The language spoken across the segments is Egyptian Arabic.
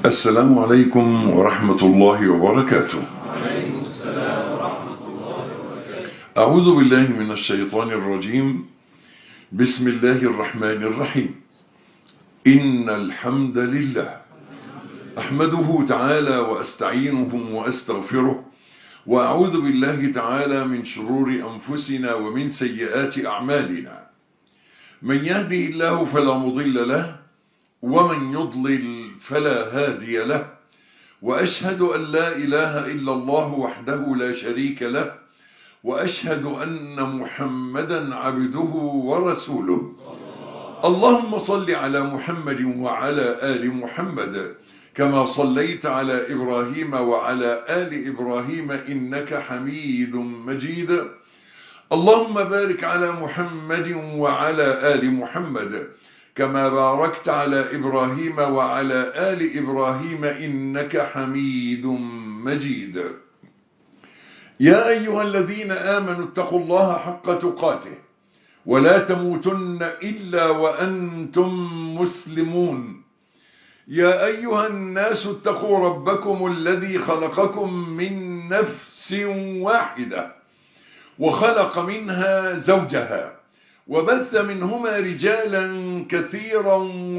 السلام عليكم ورحمة الله وبركاته أعوذ بالله من الشيطان الرجيم بسم الله الرحمن الرحيم إن الحمد لله أحمده تعالى وأستعينه وأستغفره وأعوذ بالله تعالى من شرور أنفسنا ومن سيئات أعمالنا من يهدي الله فلا مضل له ومن يضلل فلا هادي له وأشهد أن لا إله إلا الله وحده لا شريك له وأشهد أن محمدا عبده ورسوله اللهم صل على محمد وعلى آل محمد كما صليت على إبراهيم وعلى آل إبراهيم إنك حميد مجيد اللهم بارك على محمد وعلى آل محمد كما باركت على إبراهيم وعلى آل إبراهيم إنك حميد مجيد يا أيها الذين آمنوا اتقوا الله حق تقاته ولا تموتن إلا وأنتم مسلمون يا أيها الناس اتقوا ربكم الذي خلقكم من نفس واحدة وخلق منها زوجها وبث منهما رجالا كثيرا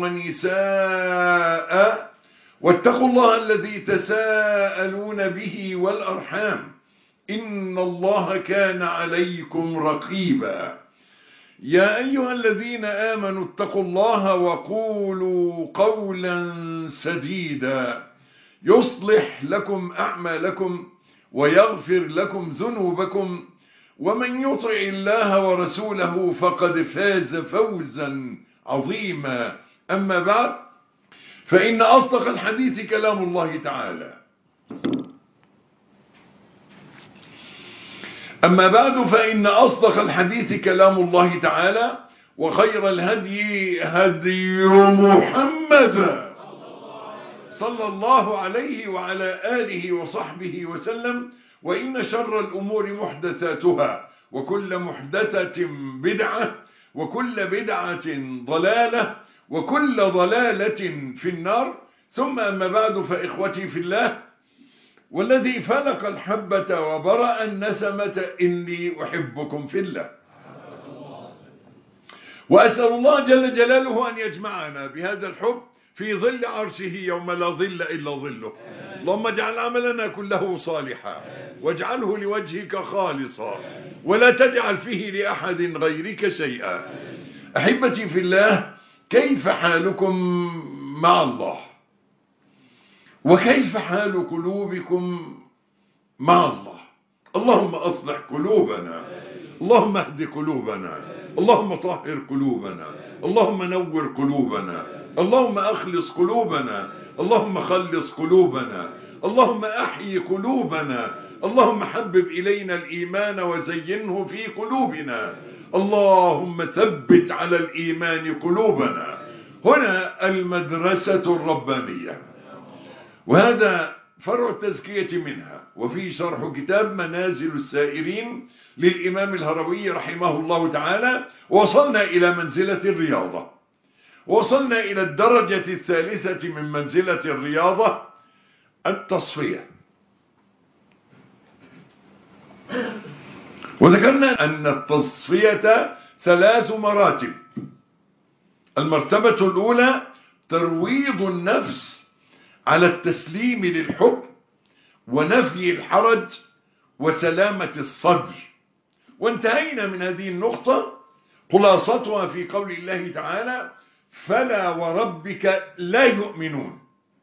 ونساء واتقوا الله الذي تساءلون به والأرحام إن الله كان عليكم رقيبا يا أيها الذين آمنوا اتقوا الله وقولوا قولا سديدا يصلح لكم أعمالكم ويغفر لكم ذنوبكم ومن يطع الله ورسوله فقد فاز فوزا عظيما أما بعد فإن أصدق الحديث كلام الله تعالى أما بعد فإن أصدق الحديث كلام الله تعالى وخير الهدي هدي محمد صلى الله عليه وعلى آله وصحبه وسلم وإن شر الأمور محدثاتها وكل محدثة بدعة وكل بدعة ضلالة وكل ضلالة في النار ثم أما بعد فإخوتي في الله والذي فلق الحبة وبرأ النسمة إني أحبكم في الله وأسأل الله جل جلاله أن يجمعنا بهذا الحب في ظل عرشه يوم لا ظل إلا ظله اللهم اجعل عملنا كله صالحا واجعله لوجهك خالصا ولا تجعل فيه لأحد غيرك شيئا أحبتي في الله كيف حالكم مع الله وكيف حال قلوبكم مع الله اللهم أصلح قلوبنا اللهم اهد قلوبنا اللهم طهر قلوبنا اللهم نور قلوبنا اللهم أخلص قلوبنا اللهم خلص قلوبنا اللهم أحيي قلوبنا اللهم حبب إلينا الإيمان وزينه في قلوبنا اللهم ثبت على الإيمان قلوبنا هنا المدرسة الربانية وهذا فرع التزكية منها وفي شرح كتاب منازل السائرين للإمام الهروي رحمه الله تعالى وصلنا إلى منزلة الرياضة وصلنا إلى الدرجة الثالثة من منزلة الرياضة التصفية وذكرنا أن التصفية ثلاث مراتب المرتبة الأولى ترويض النفس على التسليم للحكم ونفي الحرج وسلامة الصدر وانتهينا من هذه النقطة خلاصتها في قول الله تعالى فلا وربك لا يؤمنون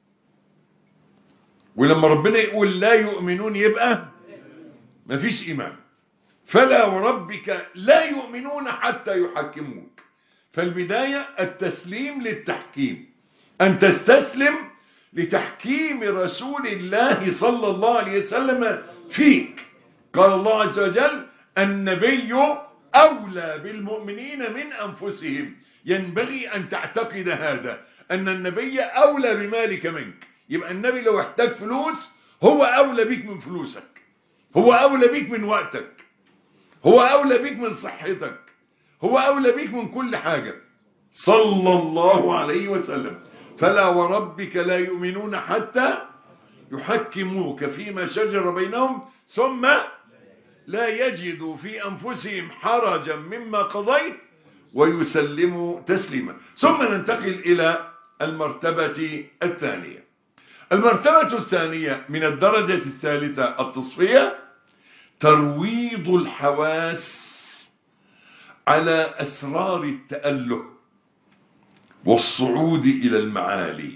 ولما ربنا يقول لا يؤمنون يبقى مفيش إيمان فلا وربك لا يؤمنون حتى يحكموك فالبداية التسليم للتحكيم أن تستسلم لتحكيم رسول الله صلى الله عليه وسلم فيك قال الله عز وجل النبي أولى بالمؤمنين من أنفسهم ينبغي أن تعتقد هذا أن النبي أولى بمالك منك يبقى النبي لو احتاج فلوس هو أولى بيك من فلوسك هو أولى بيك من وقتك هو أولى بيك من صحتك هو أولى بيك من كل حاجة صلى الله عليه وسلم فلا وربك لا يؤمنون حتى يحكموك فيما شجر بينهم ثم لا يجدوا في أنفسهم حرجا مما قضيت ويسلموا تسليما ثم ننتقل إلى المرتبة الثانية المرتبة الثانية من الدرجة الثالثة التصفية ترويض الحواس على أسرار التأله والصعود إلى المعالي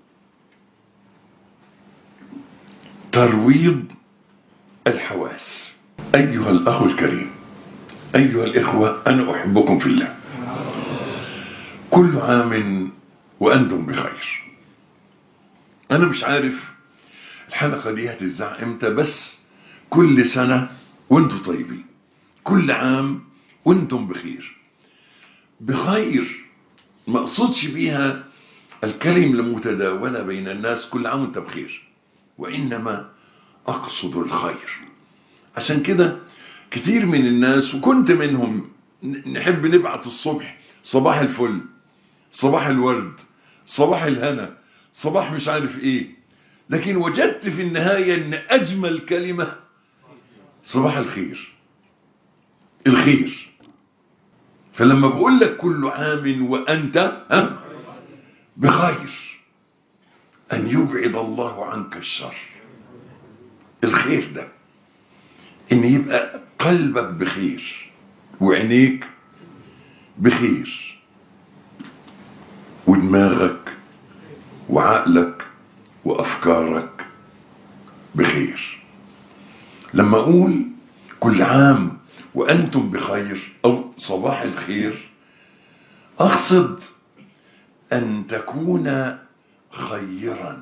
ترويض الحواس أيها الأخ الكريم أيها الإخوة أنا أحبكم في الله كل عام وأنتم بخير أنا مش عارف الحلقة دي هتتذاع إمتى بس كل سنة وأنتم طيبين كل عام وأنتم بخير بخير ما أقصدش بيها الكلمة المتداولة بين الناس كل عام وأنت بخير وإنما أقصد الخير عشان كده كتير من الناس وكنت منهم نحب نبعت الصبح صباح الفل صباح الورد صباح الهنا صباح مش عارف ايه لكن وجدت في النهاية ان اجمل كلمة صباح الخير الخير فلما بقول لك كل عام وانت ها بخير ان يبعد الله عنك الشر الخير ده ان يبقى قلبك بخير وعينيك بخير ودماغك وعقلك وافكارك بخير لما اقول كل عام وانتم بخير او صباح الخير اقصد ان تكون خيرا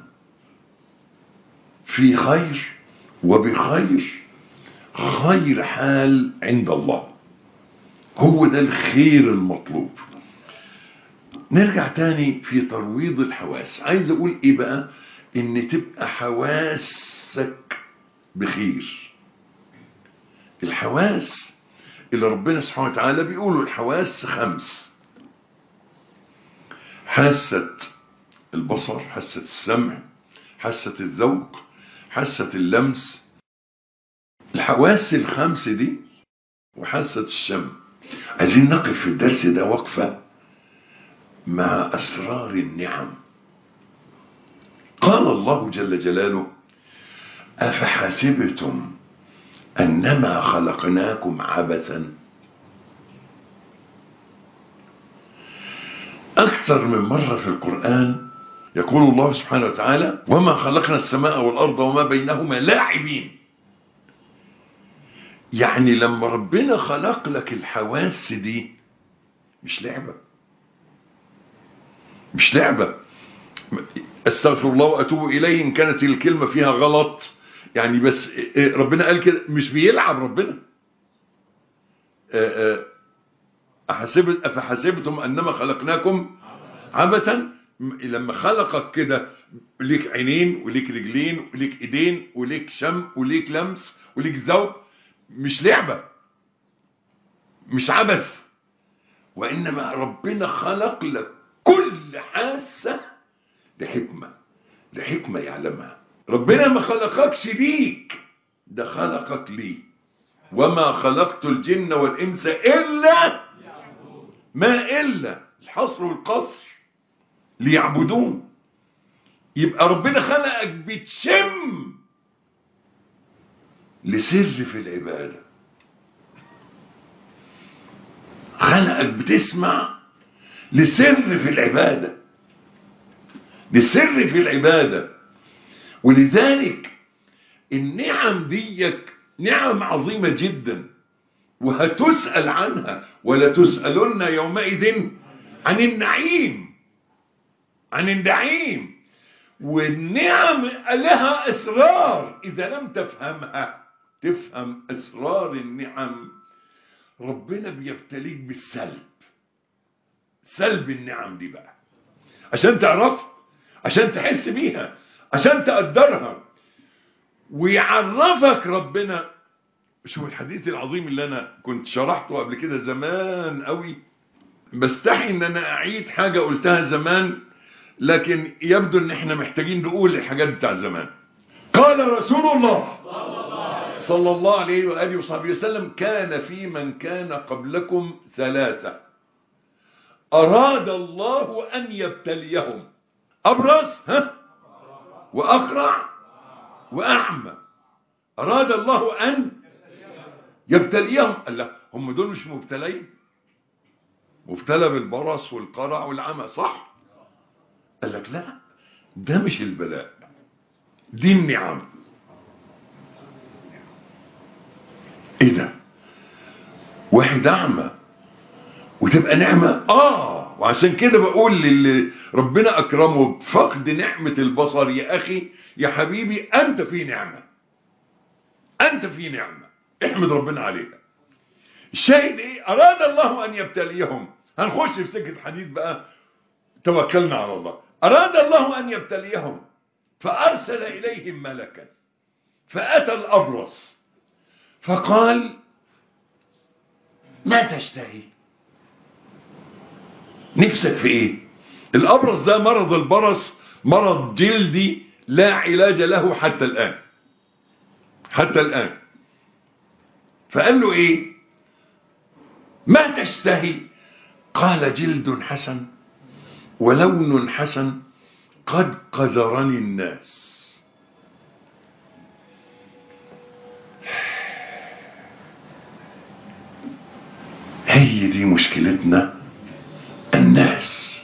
في خير وبخير خير حال عند الله هو ده الخير المطلوب نرجع تاني في ترويض الحواس عايز اقول ايه بقى ان تبقى حواسك بخير الحواس اللي ربنا سبحانه وتعالى بيقولوا الحواس خمس حاسة البصر حاسة السمع حاسة الذوق حاسة اللمس الحواس الخمس دي وحاسة الشم عايزين نقف في الدرس ده وقفة مع أسرار النعم قال الله جل جلاله أفحسبتم أنما خلقناكم عبثا أكثر من مرة في القرآن يقول الله سبحانه وتعالى وما خلقنا السماء والأرض وما بينهما لاعبين يعني لما ربنا خلق لك الحواس دي مش لعبة مش لعبة استغفر الله واتوب اليه ان كانت الكلمة فيها غلط يعني بس ربنا قال كده مش بيلعب ربنا أحسب أفحسبتم أنما خلقناكم عبثا لما خلقك كده ليك عينين وليك رجلين وليك ايدين وليك شم وليك لمس وليك ذوق مش لعبة مش عبث وإنما ربنا خلق لك كل حاسة لحكمة لحكمة يعلمها ربنا ما خلقكش ليك ده خلقك ليه وما خلقت الجن والإنس إلا ما إلا الحصر والقصر ليعبدون يبقى ربنا خلقك بتشم لسر في العبادة خلقك بتسمع لسر في العبادة لسر في العبادة ولذلك النعم ديك نعم عظيمة جدا وهتسأل عنها ولا تسألن يومئذ عن النعيم عن النعيم والنعم لها أسرار إذا لم تفهمها تفهم أسرار النعم ربنا بيبتليك بالسلب سلب النعم دي بقى عشان تعرف عشان تحس بيها عشان تقدرها ويعرفك ربنا شوف الحديث العظيم اللي انا كنت شرحته قبل كده زمان قوي بستحي ان انا اعيد حاجة قلتها زمان لكن يبدو ان احنا محتاجين نقول الحاجات بتاع زمان قال رسول الله صلى الله عليه وآله وصحبه وسلم كان في من كان قبلكم ثلاثة أراد الله أن يبتليهم أبرص ها وأقرع وأعمى أراد الله أن يبتليهم قال لا هم دول مش مبتلين مبتلى بالبرص والقرع والعمى صح قال لك لا ده مش البلاء دي النعم ايه ده واحد اعمى وتبقى نعمة اه وعشان كده بقول للي ربنا اكرمه بفقد نعمة البصر يا اخي يا حبيبي انت في نعمة انت في نعمة احمد ربنا عليها الشاهد ايه اراد الله ان يبتليهم هنخش في سكة حديد بقى توكلنا على الله اراد الله ان يبتليهم فارسل اليهم ملكا فاتى الابرص فقال ما تشتهي نفسك في ايه الابرص ده مرض البرص مرض جلدي لا علاج له حتى الان حتى الان فقال له ايه ما تشتهي قال جلد حسن ولون حسن قد قذرني الناس هي دي مشكلتنا الناس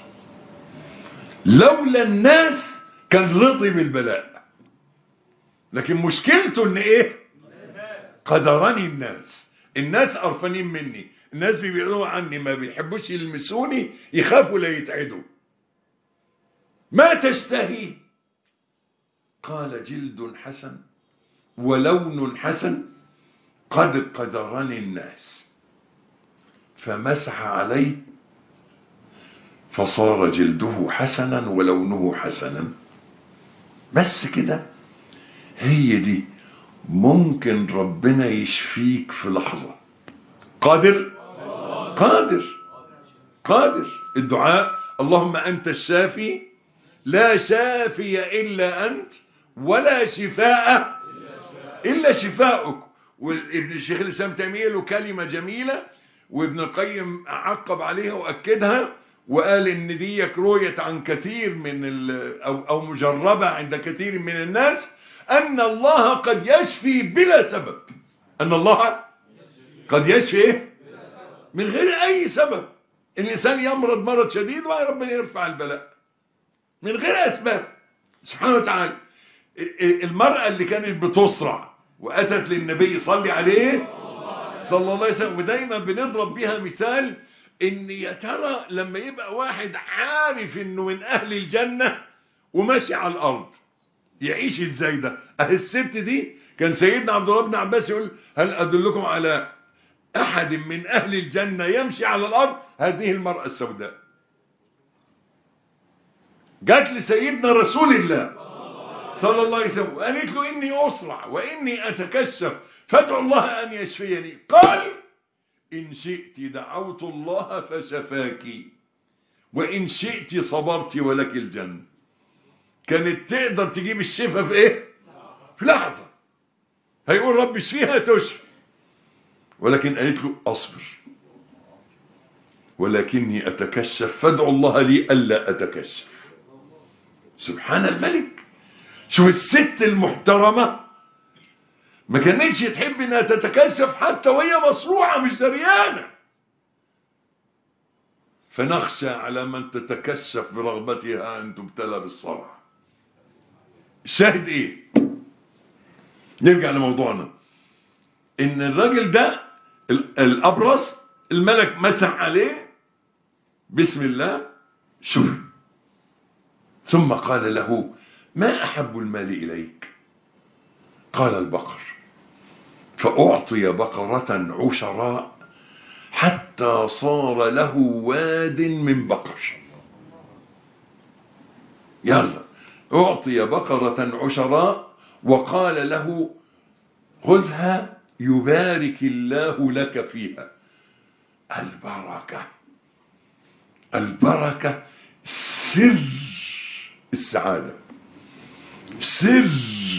لولا الناس كان رضي بالبلاء لكن مشكلته ان ايه قدرني الناس الناس قرفانين مني الناس بيبعدوا عني ما بيحبوش يلمسوني يخافوا لا يتعدوا ما تشتهي قال جلد حسن ولون حسن قد قدرني الناس فمسح عليه فصار جلده حسنا ولونه حسنا بس كده هي دي ممكن ربنا يشفيك في لحظة قادر قادر قادر الدعاء اللهم أنت الشافي لا شافي إلا أنت ولا شفاء إلا شفاءك وابن الشيخ الإسلام تيمية له كلمة جميلة وابن القيم عقب عليها وأكدها وقال ان دي رويت عن كثير من أو, أو مجربة عند كثير من الناس أن الله قد يشفي بلا سبب أن الله قد يشفي إيه؟ من غير أي سبب الإنسان يمرض مرض شديد وربنا يرفع البلاء من غير أسباب سبحانه وتعالى المرأة اللي كانت بتصرع وأتت للنبي صلي عليه صلى الله عليه وسلم ودايما بنضرب بيها مثال ان يا ترى لما يبقى واحد عارف انه من اهل الجنة وماشي على الارض يعيش ازاي ده اهي الست دي كان سيدنا عبد الله بن عباس يقول هل ادلكم على احد من اهل الجنة يمشي على الارض هذه المرأة السوداء جات لسيدنا رسول الله صلى الله عليه وسلم وقالت له اني اسرع واني اتكشف فادعو الله ان يشفيني قال إن شئت دعوت الله فشفاك وإن شئت صبرت ولك الجنة كانت تقدر تجيب الشفاء في إيه في لحظة هيقول رب اشفيها تشفي ولكن قالت له أصبر ولكني أتكشف فادعو الله لي ألا أتكشف سبحان الملك شوف الست المحترمة ما كانتش تحب انها تتكشف حتى وهي مصروعة مش دريانة فنخشى على من تتكشف برغبتها ان تبتلى بالصرع الشاهد ايه نرجع لموضوعنا ان الراجل ده الابرص الملك مسح عليه بسم الله شوف ثم قال له ما احب المال اليك قال البقر فأعطي بقرة عشراء حتى صار له واد من بقر يلا أعطي بقرة عشراء وقال له خذها يبارك الله لك فيها البركة البركة سر السعادة سر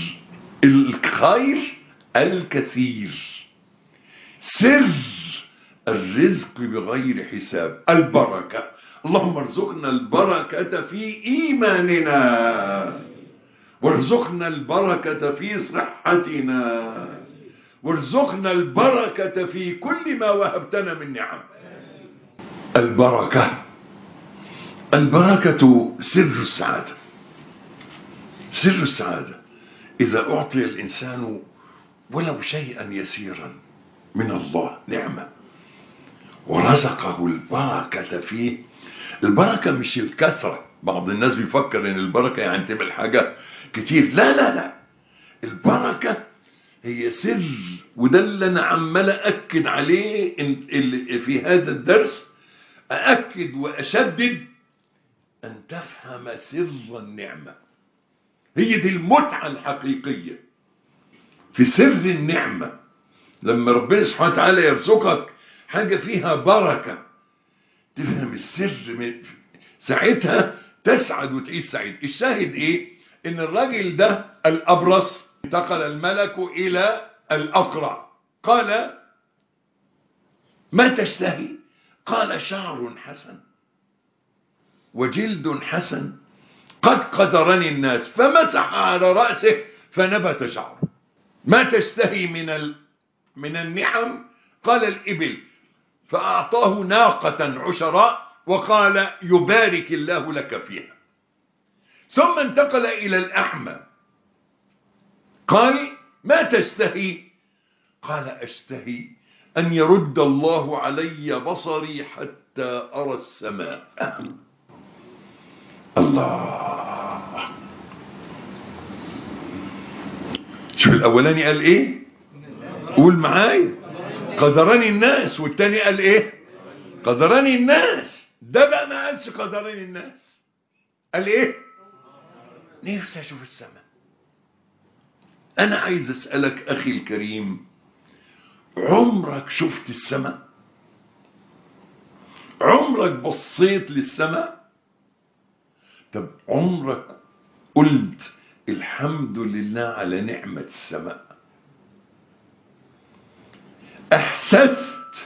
الخير الكثير سر الرزق بغير حساب البركة اللهم ارزقنا البركة في إيماننا وارزقنا البركة في صحتنا وارزقنا البركة في كل ما وهبتنا من نعم البركة البركة سر السعادة سر السعادة إذا أعطي الإنسان ولو شيئا يسيرا من الله نعمة ورزقه البركة فيه البركة مش الكثرة بعض الناس بيفكر ان البركة يعني تعمل حاجة كتير لا لا لا البركة هي سر وده اللي انا عمال اكد عليه في هذا الدرس ااكد واشدد ان تفهم سر النعمة هي دي المتعة الحقيقية في سر النعمة لما ربنا سبحانه وتعالى يرزقك حاجة فيها بركة تفهم السر من ساعتها تسعد وتعيش سعيد الشاهد ايه ان الراجل ده الابرص انتقل الملك الى الاقرع قال ما تشتهي قال شعر حسن وجلد حسن قد قدرني الناس فمسح على رأسه فنبت شعره ما تشتهي من ال... من النعم قال الإبل فأعطاه ناقة عشراء وقال يبارك الله لك فيها ثم انتقل إلى الأحمى قال ما تشتهي قال أشتهي أن يرد الله علي بصري حتى أرى السماء الله شوف الأولاني قال إيه قول معايا قدرني الناس والتاني قال إيه قدرني الناس ده بقى ما قالش قدرني الناس قال إيه نفسي أشوف السماء أنا عايز أسألك أخي الكريم عمرك شفت السماء عمرك بصيت للسماء طب عمرك قلت الحمد لله على نعمة السماء احسست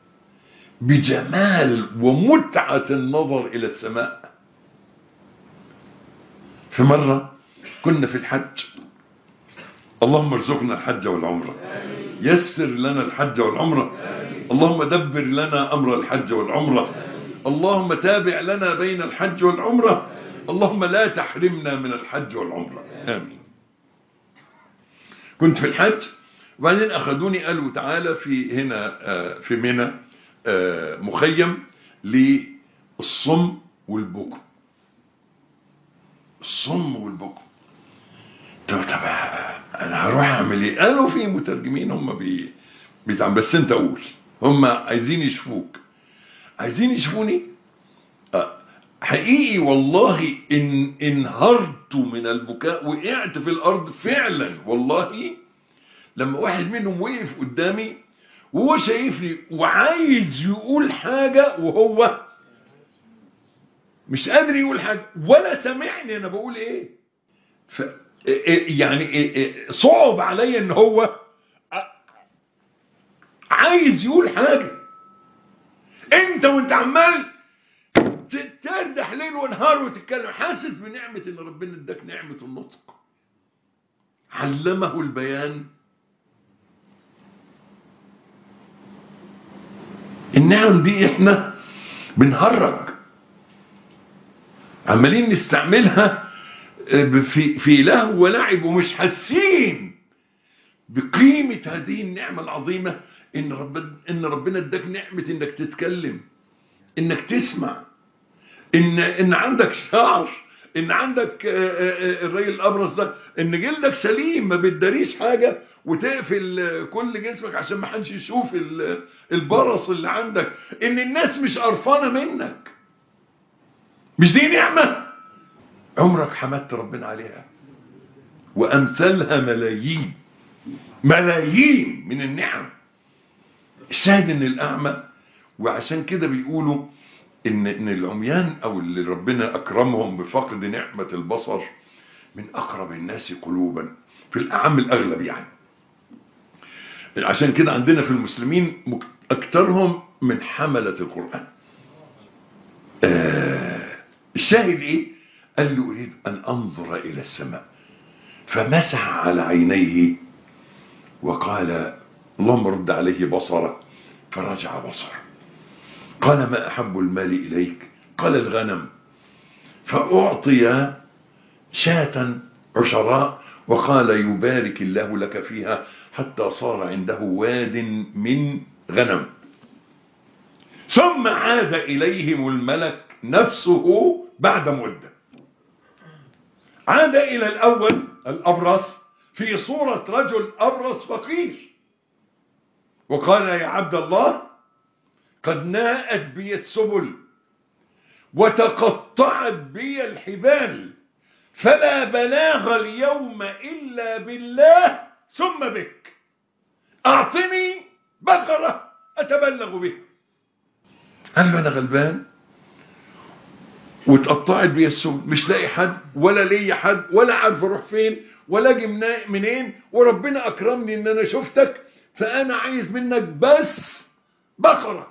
بجمال ومتعة النظر الى السماء في مرة كنا في الحج اللهم ارزقنا الحج والعمرة يسر لنا الحج والعمرة اللهم دبر لنا امر الحج والعمرة اللهم تابع لنا بين الحج والعمرة اللهم لا تحرمنا من الحج والعمرة آمين كنت في الحج وبعدين أخذوني قالوا تعالى في هنا في منى مخيم للصم والبكم الصم والبكم طب طب انا هروح اعمل ايه قالوا في مترجمين هم بي بيتعمل بس انت قول هم عايزين يشوفوك عايزين يشوفوني حقيقي والله إن انهرت من البكاء وقعت في الأرض فعلا والله لما واحد منهم وقف قدامي وهو شايفني وعايز يقول حاجة وهو مش قادر يقول حاجة ولا سامعني أنا بقول إيه ف يعني صعب عليا إن هو عايز يقول حاجة انت وانت عمال تردح ليل ونهار وتتكلم حاسس بنعمة ان ربنا اداك نعمة النطق علمه البيان النعم دي احنا بنهرج عمالين نستعملها في في لهو ولعب ومش حاسين بقيمة هذه النعمة العظيمة ان ربنا ان ربنا اداك نعمة انك تتكلم انك تسمع ان ان عندك شعر ان عندك الراجل الابرص ده ان جلدك سليم ما بتداريش حاجه وتقفل كل جسمك عشان ما حدش يشوف البرص اللي عندك ان الناس مش قرفانه منك مش دي نعمه عمرك حمدت ربنا عليها وامثالها ملايين ملايين من النعم الشاهد ان الاعمى وعشان كده بيقولوا ان ان العميان او اللي ربنا اكرمهم بفقد نعمه البصر من اقرب الناس قلوبا في الاعم الاغلب يعني عشان كده عندنا في المسلمين مك- اكثرهم من حمله القران آه الشاهد ايه قال له اريد ان انظر الى السماء فمسح على عينيه وقال اللهم رد عليه بصره فرجع بصره قال ما أحب المال إليك قال الغنم فأعطي شاة عشراء وقال يبارك الله لك فيها حتى صار عنده واد من غنم ثم عاد إليهم الملك نفسه بعد مدة عاد إلى الأول الأبرص في صورة رجل أبرص فقير وقال يا عبد الله قد ناءت بي السبل وتقطعت بي الحبال فلا بلاغ اليوم إلا بالله ثم بك أعطني بقرة أتبلغ بها قال له أنا غلبان واتقطعت بي السبل مش لاقي حد ولا ليا حد ولا عارف اروح فين ولا اجي منا- منين وربنا اكرمني ان انا شفتك فانا عايز منك بس بقره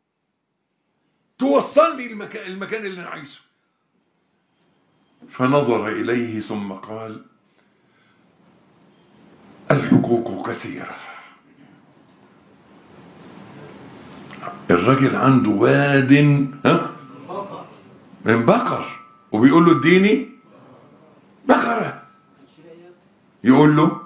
توصلني المكان, المكان اللي انا عايزه فنظر اليه ثم قال الحقوق كثيره الراجل عنده واد ها من بقر وبيقول له اديني بقره يقول له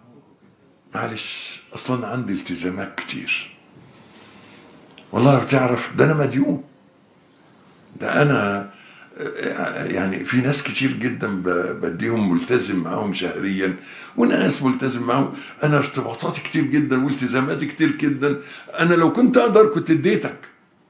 معلش اصلا عندي التزامات كتير والله بتعرف ده انا مديون ده انا يعني في ناس كتير جدا ب- بديهم ملتزم معاهم شهريا وناس ملتزم معاهم انا ارتباطاتي كتير جدا والتزاماتي كتير جدا انا لو كنت اقدر كنت اديتك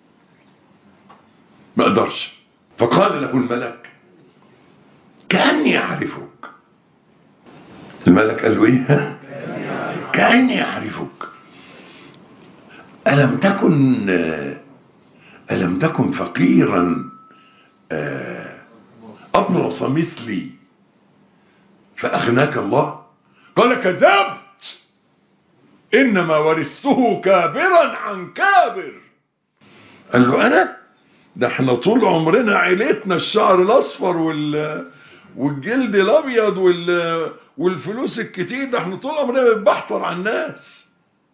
ما اقدرش فقال له الملك كاني اعرفك الملك قال له ايه ها؟ كاني اعرفك الم تكن الم تكن فقيرا آه، أبرص مثلي فأغناك الله قال كذبت إنما ورثته كابرا عن كابر قال له أنا ده احنا طول عمرنا عيلتنا الشعر الأصفر وال والجلد الأبيض وال والفلوس الكتير ده احنا طول عمرنا بنبحتر على الناس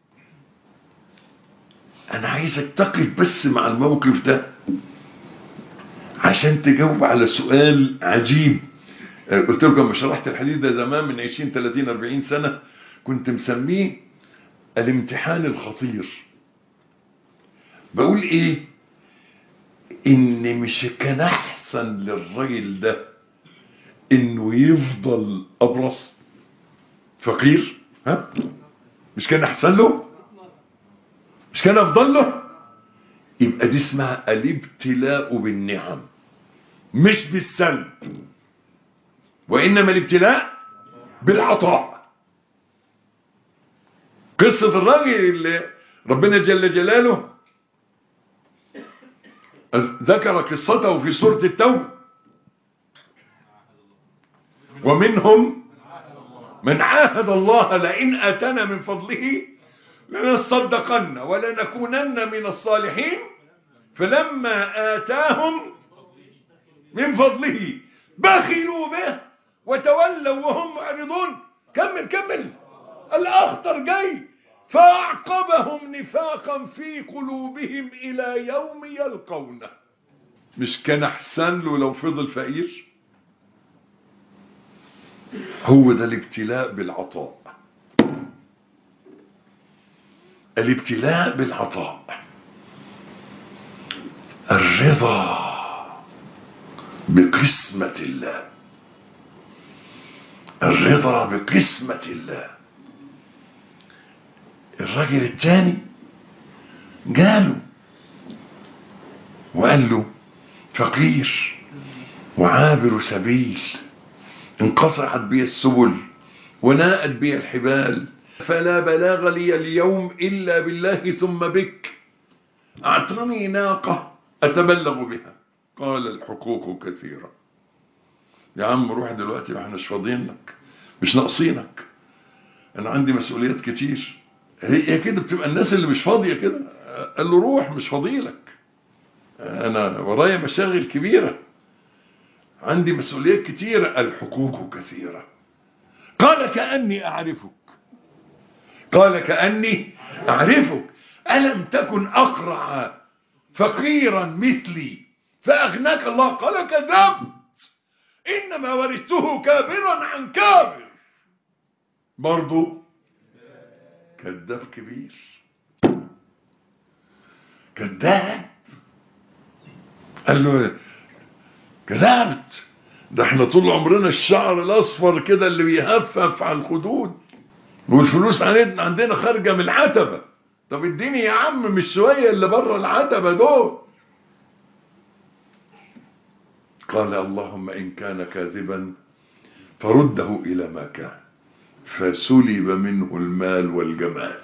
أنا عايزك تقف بس مع الموقف ده عشان تجاوب على سؤال عجيب آه، قلت لكم لما شرحت الحديث ده زمان من 20 30 40 سنة كنت مسميه الامتحان الخطير بقول ايه ان مش كان احسن للراجل ده انه يفضل ابرص فقير ها مش كان احسن له مش كان افضل له يبقى دي اسمها الابتلاء بالنعم مش بالسلب وإنما الابتلاء بالعطاء قصة الراجل اللي ربنا جل جلاله ذكر قصته في سورة التوبة ومنهم من عاهد الله لئن أتانا من فضله لنصدقن ولنكونن من الصالحين فلما آتاهم من فضله بخلوا به وتولوا وهم معرضون كمل كمل الأخطر جاي فأعقبهم نفاقا في قلوبهم إلى يوم يلقونه مش كان أحسن له لو فضل فقير هو ده الابتلاء بالعطاء الابتلاء بالعطاء الرضا بقسمة الله الرضا بقسمة الله الراجل الثاني جاله وقال له فقير وعابر سبيل انقطعت بي السبل وناءت بي الحبال فلا بلاغ لي اليوم إلا بالله ثم بك أعطني ناقة أتبلغ بها قال الحقوق كثيرة يا عم روح دلوقتي ما احنا مش فاضيين لك مش ناقصينك انا عندي مسؤوليات كتير هي كده بتبقى الناس اللي مش فاضية كده قال له روح مش فاضيلك انا ورايا مشاغل كبيرة عندي مسؤوليات كتيرة الحقوق كثيرة قال كأني أعرفك قال كأني أعرفك ألم تكن أقرع فقيرا مثلي فأغناك الله قال كذبت إنما ورثته كابرا عن كابر برضو كذاب كبير كذاب قال له كذبت ده احنا طول عمرنا الشعر الاصفر كده اللي بيهفف على الخدود والفلوس عندنا خارجه من العتبه طب اديني يا عم مش شويه اللي بره العتبه دول قال اللهم ان كان كاذبا فرده الى ما كان فسلب منه المال والجمال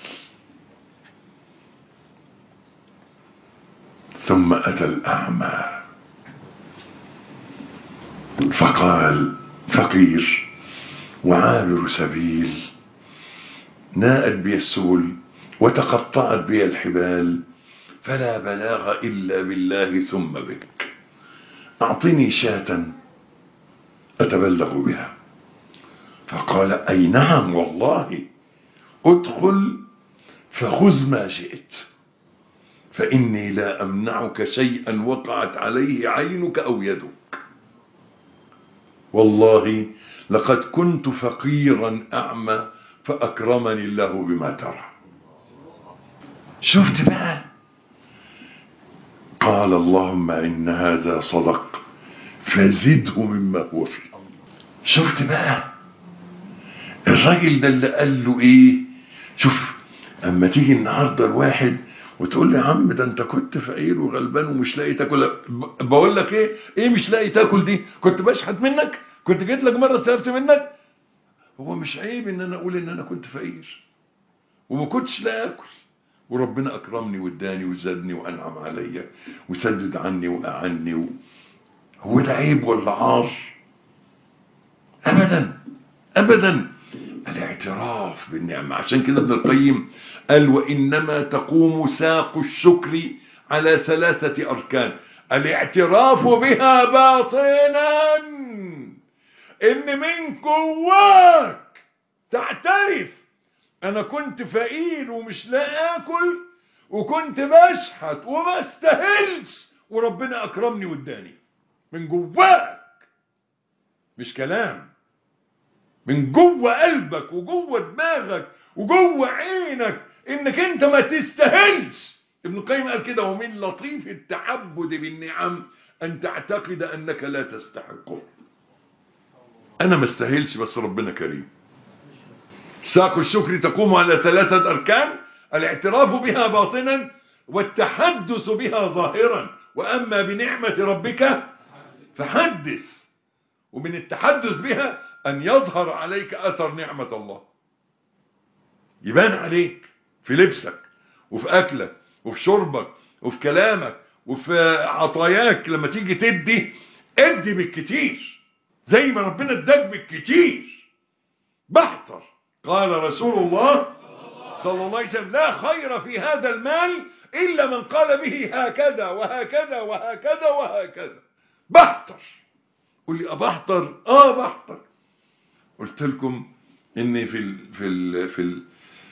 ثم اتى الاعمى فقال فقير وعابر سبيل ناءت بي السبل وتقطعت بي الحبال فلا بلاغ إلا بالله ثم بك أعطني شاة أتبلغ بها فقال أي نعم والله ادخل فخذ ما شئت فإني لا أمنعك شيئا وقعت عليه عينك أو يدك والله لقد كنت فقيرا أعمى فأكرمني الله بما ترى شفت بقى قال اللهم إن هذا صدق فزده مما هو فيه شفت بقى الراجل ده اللي قال له ايه شوف اما تيجي النهارده الواحد وتقول لي يا عم ده انت كنت فقير وغلبان ومش لاقي تاكل بقول لك ايه ايه مش لاقي تاكل دي كنت بشحت منك كنت جيت لك مره استلفت منك هو مش عيب ان انا اقول ان انا كنت فقير وما كنتش لا اكل وربنا اكرمني واداني وزادني وانعم عليا وسدد عني واعني و... هو ده عيب ولا عار ابدا ابدا الاعتراف بالنعمه عشان كده ابن القيم قال وانما تقوم ساق الشكر على ثلاثه اركان الاعتراف بها باطنا ان من جواك تعترف انا كنت فقير ومش لاقي اكل وكنت بشحت وما استاهلش وربنا اكرمني واداني من جواك مش كلام من جوه قلبك وجوه دماغك وجوه عينك انك انت ما تستاهلش ابن القيم قال كده ومن لطيف التعبد بالنعم ان تعتقد انك لا تستحقه انا ما استاهلش بس ربنا كريم ساق الشكر تقوم على ثلاثة أركان الاعتراف بها باطنا والتحدث بها ظاهرا وأما بنعمة ربك فحدث ومن التحدث بها أن يظهر عليك أثر نعمة الله يبان عليك في لبسك وفي أكلك وفي شربك وفي كلامك وفي عطاياك لما تيجي تدي ادي بالكتير زي ما ربنا اداك بالكتير بحتر قال رسول الله صلى الله عليه وسلم لا خير في هذا المال إلا من قال به هكذا وهكذا وهكذا وهكذا بحتر قل لي أبحتر آه بحتر قلت لكم إني في ال في ال في ال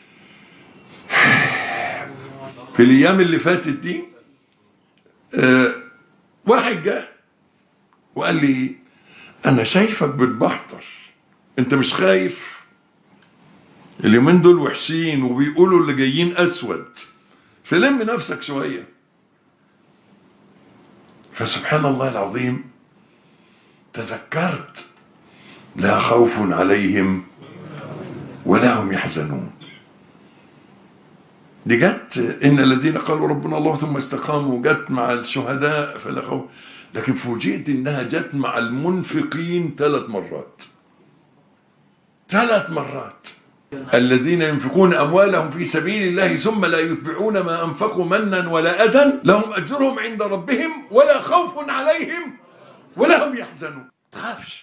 في الأيام اللي فاتت دي آه واحد جاء وقال لي أنا شايفك بتبحتر أنت مش خايف اليومين دول وحشين وبيقولوا اللي جايين اسود فلم نفسك شوية فسبحان الله العظيم تذكرت لا خوف عليهم ولا هم يحزنون دي جت ان الذين قالوا ربنا الله ثم استقاموا جت مع الشهداء فلا خوف لكن فوجئت انها جت مع المنفقين ثلاث مرات ثلاث مرات الذين ينفقون أموالهم في سبيل الله ثم لا يتبعون ما أنفقوا منا ولا أذى لهم أجرهم عند ربهم ولا خوف عليهم ولا هم يحزنون تخافش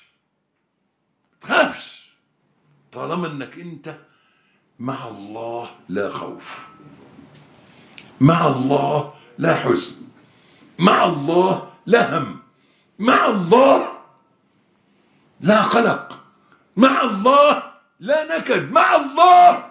تخافش طالما انك انت مع الله لا خوف مع الله لا حزن مع الله لا هم مع الله لا قلق مع الله لا نكد مع الله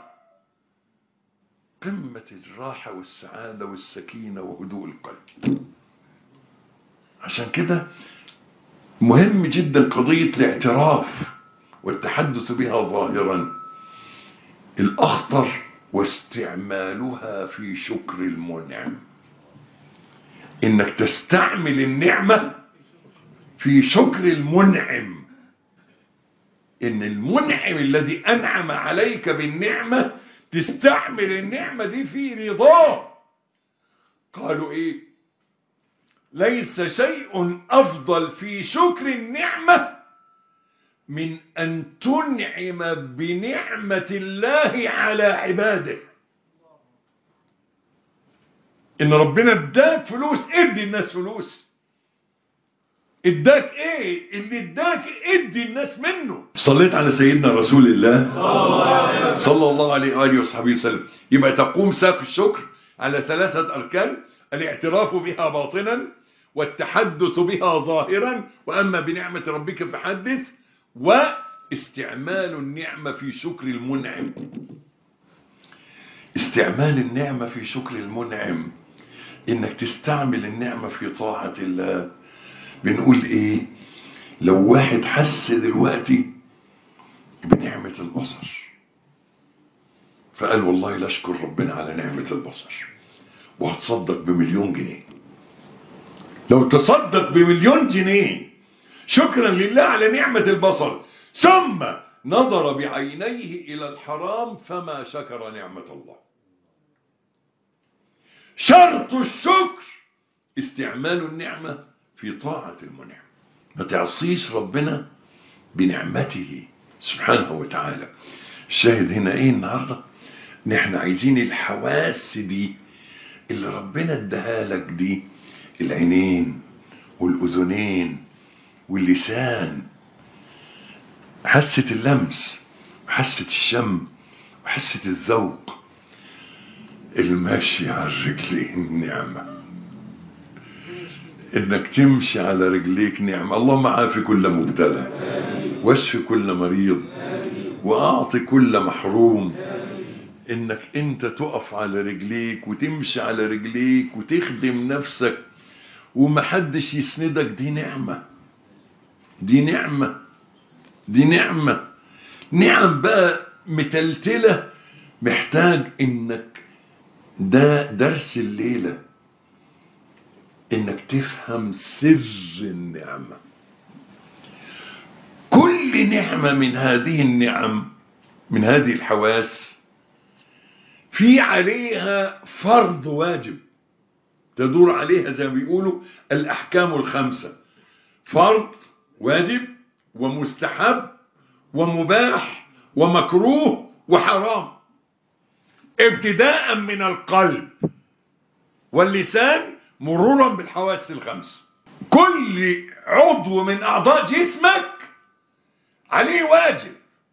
قمة الراحة والسعادة والسكينة وهدوء القلب عشان كده مهم جدا قضية الاعتراف والتحدث بها ظاهرا الأخطر واستعمالها في شكر المنعم إنك تستعمل النعمة في شكر المنعم إن المنعم الذي أنعم عليك بالنعمة تستعمل النعمة دي في رضاه قالوا إيه ليس شيء أفضل في شكر النعمة من أن تنعم بنعمة الله على عباده إن ربنا اداك فلوس ادي الناس فلوس اداك ايه اللي اداك ادي الناس منه صليت على سيدنا رسول الله صلى الله عليه وآله وصحبه وسلم يبقى تقوم ساق الشكر على ثلاثة أركان الاعتراف بها باطنا والتحدث بها ظاهرا وأما بنعمة ربك فحدث واستعمال النعمة في شكر المنعم استعمال النعمة في شكر المنعم انك تستعمل النعمة في طاعة الله بنقول ايه لو واحد حس دلوقتي بنعمة البصر فقال والله لا اشكر ربنا على نعمة البصر وهتصدق بمليون جنيه لو تصدق بمليون جنيه شكرا لله على نعمة البصر ثم نظر بعينيه إلى الحرام فما شكر نعمة الله شرط الشكر استعمال النعمة في طاعة المنعم ما تعصيش ربنا بنعمته سبحانه وتعالى الشاهد هنا ايه النهاردة ان احنا عايزين الحواس دي اللي ربنا اداها لك دي العينين والاذنين واللسان حاسة اللمس وحاسة الشم وحاسة الذوق المشي على الرجلين نعمة انك تمشي على رجليك نعمة اللهم عافي كل مبتلى واشفي كل مريض واعطي كل محروم انك انت تقف على رجليك وتمشي على رجليك وتخدم نفسك ومحدش يسندك دي نعمة دي نعمة دي نعمة نعم بقى متلتلة محتاج انك ده درس الليلة انك تفهم سر النعمة كل نعمة من هذه النعم من هذه الحواس في عليها فرض واجب تدور عليها زي ما بيقولوا الأحكام الخمسة فرض واجب ومستحب ومباح ومكروه وحرام ابتداء من القلب واللسان مرورا بالحواس الخمس كل عضو من أعضاء جسمك عليه واجب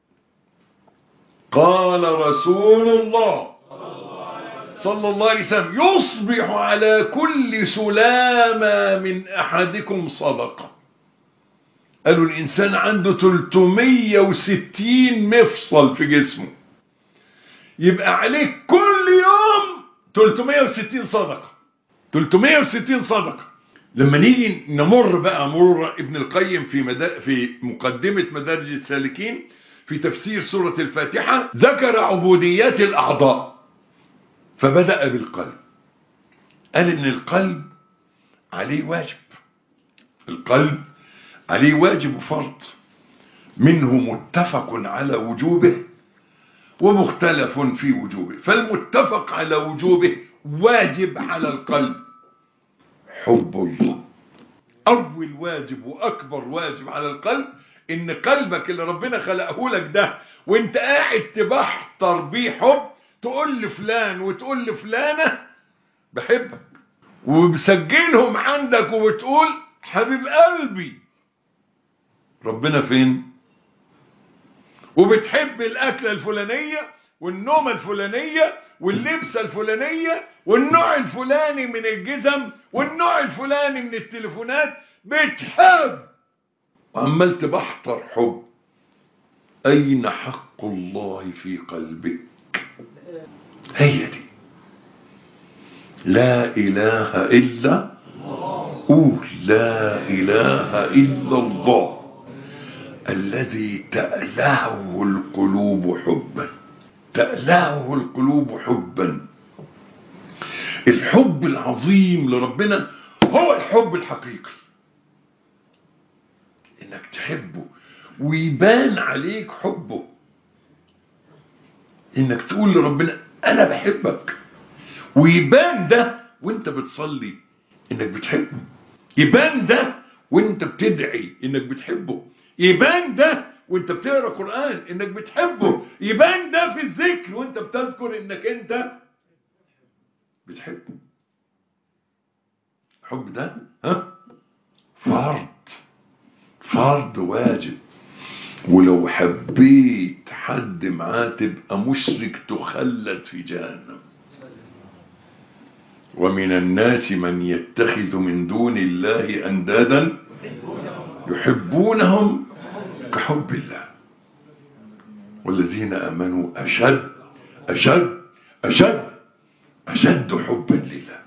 قال رسول الله صلى الله عليه وسلم يصبح على كل سلامة من أحدكم صدقة قالوا الإنسان عنده 360 مفصل في جسمه يبقى عليك كل يوم 360 صدقة 360 صدقة لما نيجي نمر بقى مرور ابن القيم في مدا في مقدمة مدارج السالكين في تفسير سورة الفاتحة ذكر عبوديات الأعضاء فبدأ بالقلب قال ان القلب عليه واجب القلب عليه واجب فرض منه متفق على وجوبه ومختلف في وجوبه فالمتفق على وجوبه واجب على القلب حب الله أول واجب وأكبر واجب على القلب ان قلبك اللي ربنا خلقه لك ده وانت قاعد تبحتر بيه حب تقول لفلان وتقول لفلانة بحبك ومسجلهم عندك وبتقول حبيب قلبي ربنا فين وبتحب الأكلة الفلانية والنومة الفلانية واللبسة الفلانية والنوع الفلاني من الجزم والنوع الفلاني من التليفونات بتحب وعمال تبحتر حب أين حق الله في قلبك هي دي لا إله إلا قول لا إله إلا الله الذي تألهه القلوب حبا تألهه القلوب حبا الحب العظيم لربنا هو الحب الحقيقي انك تحبه ويبان عليك حبه انك تقول لربنا انا بحبك ويبان ده وانت بتصلي انك بتحبه يبان ده وانت بتدعي انك بتحبه يبان ده وانت بتقرا قران انك بتحبه يبان ده في الذكر وانت بتذكر انك انت بتحبه الحب ده ها فرض فرض واجب ولو حبيت حد معاه تبقى مشرك تخلد في جهنم ومن الناس من يتخذ من دون الله أندادا يحبونهم كحب الله والذين آمنوا أشد أشد أشد أشد حبا لله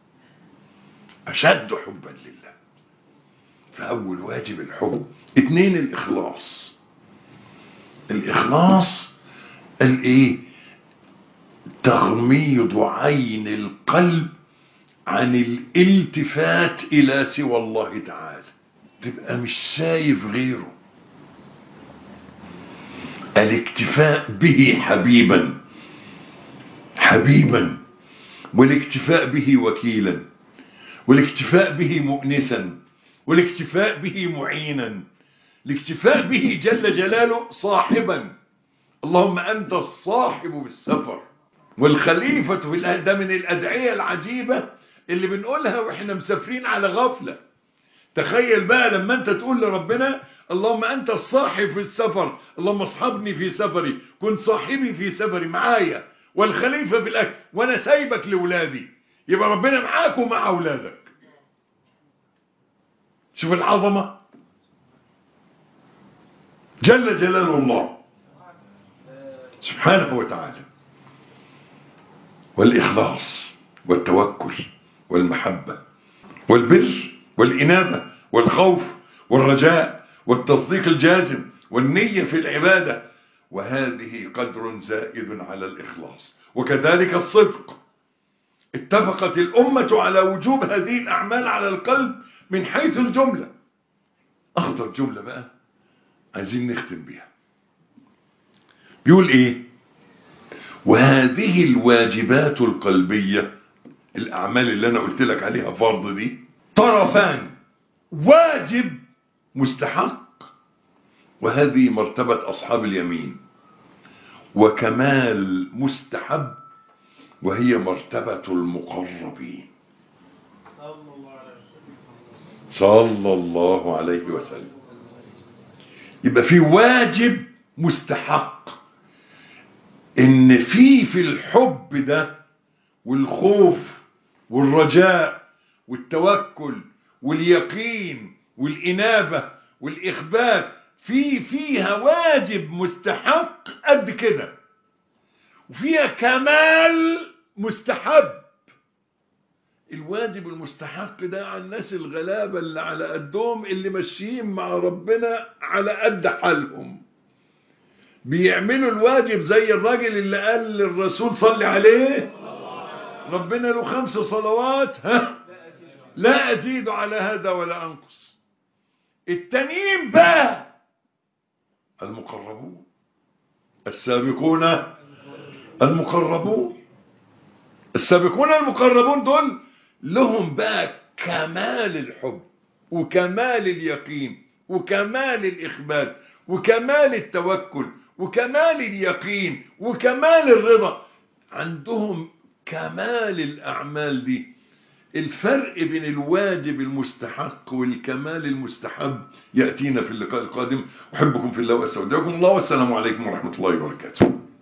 أشد حبا لله فأول واجب الحب اتنين الإخلاص الإخلاص الإيه تغميض عين القلب عن الالتفات إلى سوى الله تعالى تبقى مش شايف غيره الاكتفاء به حبيبا حبيبا والاكتفاء به وكيلا والاكتفاء به مؤنسا والاكتفاء به معينا الاكتفاء به جل جلاله صاحبا اللهم أنت الصاحب بالسفر والخليفة في الأهل ده من الأدعية العجيبة اللي بنقولها وإحنا مسافرين على غفلة تخيل بقى لما أنت تقول لربنا اللهم أنت الصاحب في السفر اللهم اصحبني في سفري كن صاحبي في سفري معايا والخليفة في الأهل وأنا سايبك لولادي يبقى ربنا معاك ومع أولادك شوف العظمة جل جلال الله سبحانه وتعالى والإخلاص والتوكل والمحبة والبر والإنابة والخوف والرجاء والتصديق الجازم والنية في العبادة وهذه قدر زائد على الإخلاص وكذلك الصدق اتفقت الأمة على وجوب هذه الأعمال على القلب من حيث الجملة أخطر جملة بقى عايزين نختم بيها بيقول إيه وهذه الواجبات القلبية الأعمال اللي أنا قلت لك عليها فرض دي طرفان واجب مستحق وهذه مرتبة أصحاب اليمين وكمال مستحب وهي مرتبة المقربين صلى الله عليه وسلم يبقى في واجب مستحق ان في في الحب ده والخوف والرجاء والتوكل واليقين والإنابة والإخبات في فيها واجب مستحق قد كده وفيها كمال مستحب الواجب المستحق ده على الناس الغلابة اللي على قدهم اللي ماشيين مع ربنا على قد حالهم بيعملوا الواجب زي الراجل اللي قال للرسول صلي عليه ربنا له خمس صلوات ها لا أزيد على هذا ولا أنقص التانيين بقى المقربون السابقون المقربون السابقون المقربون دول لهم بقى كمال الحب وكمال اليقين وكمال الإخبات وكمال التوكل وكمال اليقين وكمال الرضا عندهم كمال الأعمال دي الفرق بين الواجب المستحق والكمال المستحب يأتينا في اللقاء القادم أحبكم في الله وأستودعكم الله والسلام عليكم ورحمة الله وبركاته